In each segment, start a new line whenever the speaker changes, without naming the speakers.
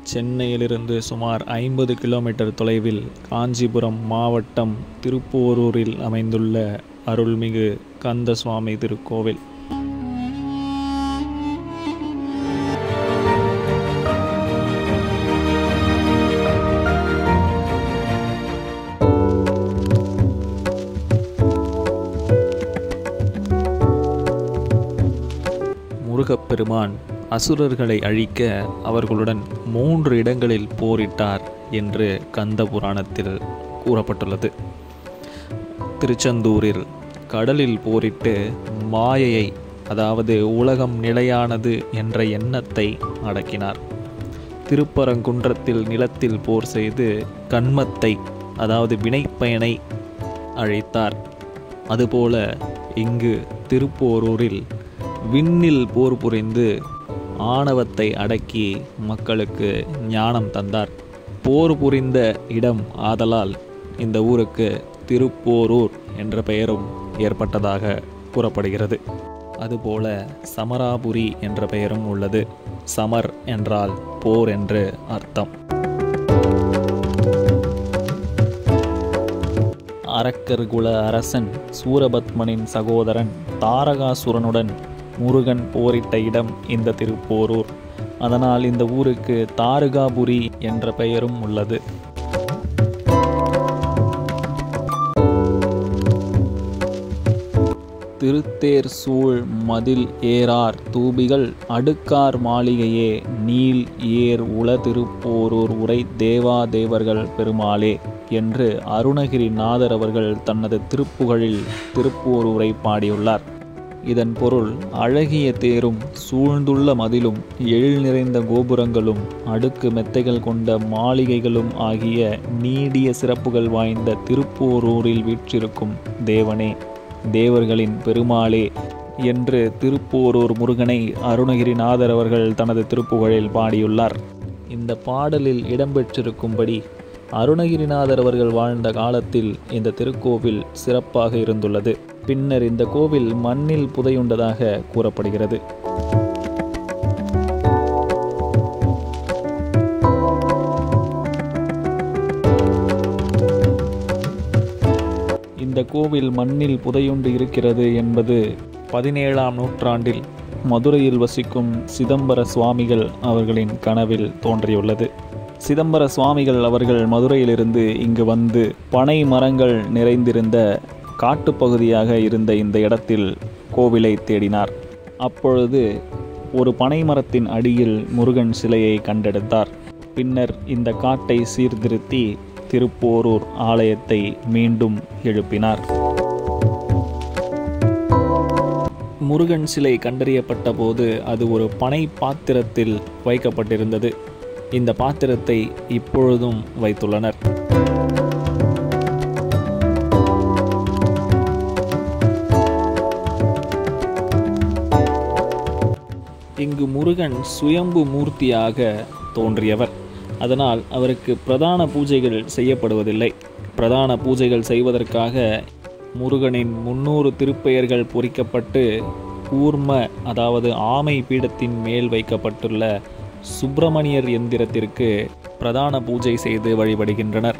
சென்னையிலிருந்து சுமார் ஐம்பது கிலோமீட்டர் தொலைவில் காஞ்சிபுரம் மாவட்டம் திருப்போரூரில் அமைந்துள்ள அருள்மிகு கந்தசுவாமி திருக்கோவில் முருகப்பெருமான் அசுரர்களை அழிக்க அவர்களுடன் மூன்று இடங்களில் போரிட்டார் என்று கந்த புராணத்தில் கூறப்பட்டுள்ளது திருச்செந்தூரில் கடலில் போரிட்டு மாயையை அதாவது உலகம் நிலையானது என்ற எண்ணத்தை அடக்கினார் திருப்பரங்குன்றத்தில் நிலத்தில் போர் செய்து கண்மத்தை அதாவது வினைப்பயனை அழித்தார் அதுபோல இங்கு திருப்போரூரில் விண்ணில் போர் புரிந்து ஆணவத்தை அடக்கி மக்களுக்கு ஞானம் தந்தார் போர் புரிந்த இடம் ஆதலால் இந்த ஊருக்கு திருப்போரூர் என்ற பெயரும் ஏற்பட்டதாக கூறப்படுகிறது அதுபோல சமராபுரி என்ற பெயரும் உள்ளது சமர் என்றால் போர் என்று அர்த்தம் அரக்கர் குல அரசன் சூரபத்மனின் சகோதரன் தாரகாசுரனுடன் முருகன் போரிட்ட இடம் இந்த திருப்போரூர் அதனால் இந்த ஊருக்கு தாருகாபுரி என்ற பெயரும் உள்ளது திருத்தேர் சூழ் மதில் ஏறார் தூபிகள் அடுக்கார் மாளிகையே நீல் ஏர் உள திருப்போரூர் உரை தேவா தேவர்கள் பெருமாளே என்று அருணகிரிநாதர் அவர்கள் தனது திருப்புகழில் திருப்போரூரை பாடியுள்ளார் இதன் பொருள் அழகிய தேரும் சூழ்ந்துள்ள மதிலும் எழில் நிறைந்த கோபுரங்களும் அடுக்கு மெத்தைகள் கொண்ட மாளிகைகளும் ஆகிய நீடிய சிறப்புகள் வாய்ந்த திருப்போரூரில் வீற்றிருக்கும் தேவனே தேவர்களின் பெருமாளே என்று திருப்போரூர் முருகனை அருணகிரிநாதர் அவர்கள் தனது திருப்புகழில் பாடியுள்ளார் இந்த பாடலில் இடம்பெற்றிருக்கும்படி அருணகிரிநாதர் அவர்கள் வாழ்ந்த காலத்தில் இந்த திருக்கோவில் சிறப்பாக இருந்துள்ளது பின்னர் இந்த கோவில் மண்ணில் புதையுண்டதாக கூறப்படுகிறது இந்த கோவில் மண்ணில் புதையுண்டு இருக்கிறது என்பது பதினேழாம் நூற்றாண்டில் மதுரையில் வசிக்கும் சிதம்பர சுவாமிகள் அவர்களின் கனவில் தோன்றியுள்ளது சிதம்பர சுவாமிகள் அவர்கள் மதுரையிலிருந்து இங்கு வந்து பனை மரங்கள் நிறைந்திருந்த காட்டுப்பகுதியாக இருந்த இந்த இடத்தில் கோவிலை தேடினார் அப்பொழுது ஒரு பனை மரத்தின் அடியில் முருகன் சிலையை கண்டெடுத்தார் பின்னர் இந்த காட்டை சீர்திருத்தி திருப்போரூர் ஆலயத்தை மீண்டும் எழுப்பினார் முருகன் சிலை கண்டறியப்பட்ட போது அது ஒரு பனை பாத்திரத்தில் வைக்கப்பட்டிருந்தது இந்த பாத்திரத்தை இப்பொழுதும் வைத்துள்ளனர் இங்கு முருகன் சுயம்பு மூர்த்தியாக தோன்றியவர் அதனால் அவருக்கு பிரதான பூஜைகள் செய்யப்படுவதில்லை பிரதான பூஜைகள் செய்வதற்காக முருகனின் முன்னூறு திருப்பெயர்கள் பொறிக்கப்பட்டு கூர்ம அதாவது ஆமை பீடத்தின் மேல் வைக்கப்பட்டுள்ள சுப்பிரமணியர் எந்திரத்திற்கு பிரதான பூஜை செய்து வழிபடுகின்றனர்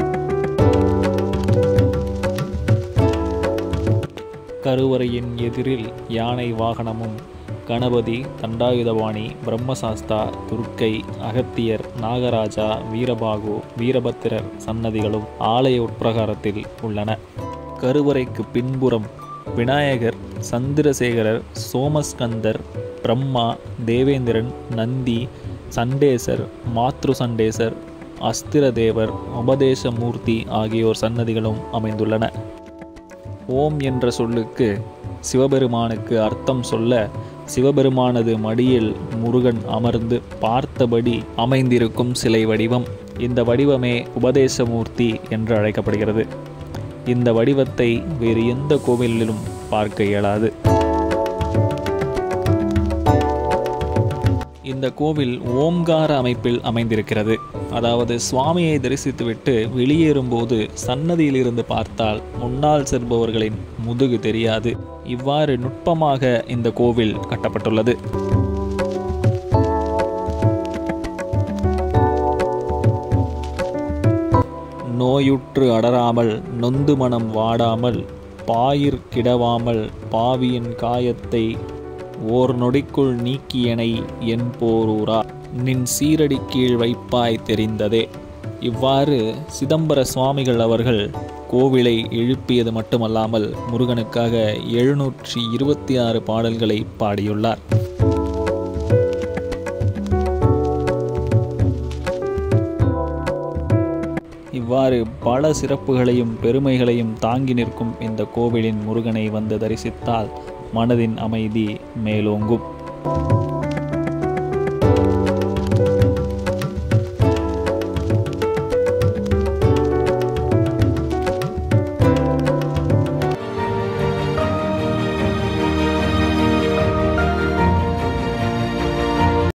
கருவறையின் எதிரில் யானை வாகனமும் கணபதி தண்டாயுதபாணி பிரம்மசாஸ்தா துர்க்கை அகத்தியர் நாகராஜா வீரபாகு வீரபத்திரர் சன்னதிகளும் ஆலய உட்பிரகாரத்தில் உள்ளன கருவறைக்கு பின்புறம் விநாயகர் சந்திரசேகரர் சோமஸ்கந்தர் பிரம்மா தேவேந்திரன் நந்தி சண்டேசர் மாத்ரு சண்டேசர் அஸ்திரதேவர் உபதேசமூர்த்தி ஆகியோர் சன்னதிகளும் அமைந்துள்ளன ஓம் என்ற சொல்லுக்கு சிவபெருமானுக்கு அர்த்தம் சொல்ல சிவபெருமானது மடியில் முருகன் அமர்ந்து பார்த்தபடி அமைந்திருக்கும் சிலை வடிவம் இந்த வடிவமே உபதேசமூர்த்தி என்று அழைக்கப்படுகிறது இந்த வடிவத்தை வேறு எந்த கோவிலிலும் பார்க்க இயலாது இந்த கோவில் ஓம்கார அமைப்பில் அமைந்திருக்கிறது அதாவது சுவாமியை தரிசித்துவிட்டு வெளியேறும்போது சன்னதியிலிருந்து பார்த்தால் முன்னால் செல்பவர்களின் முதுகு தெரியாது இவ்வாறு நுட்பமாக இந்த கோவில் கட்டப்பட்டுள்ளது நோயுற்று அடராமல் நொந்து மனம் வாடாமல் பாயிற் கிடவாமல் பாவியின் காயத்தை ஓர் நொடிக்குள் நீக்கியனை என் போரூரா நின் சீரடி கீழ் வைப்பாய் தெரிந்ததே இவ்வாறு சிதம்பர சுவாமிகள் அவர்கள் கோவிலை எழுப்பியது மட்டுமல்லாமல் முருகனுக்காக எழுநூற்றி இருபத்தி ஆறு பாடல்களை பாடியுள்ளார் இவ்வாறு பல சிறப்புகளையும் பெருமைகளையும் தாங்கி நிற்கும் இந்த கோவிலின் முருகனை வந்து தரிசித்தால் மனதின் அமைதி மேலோங்கும்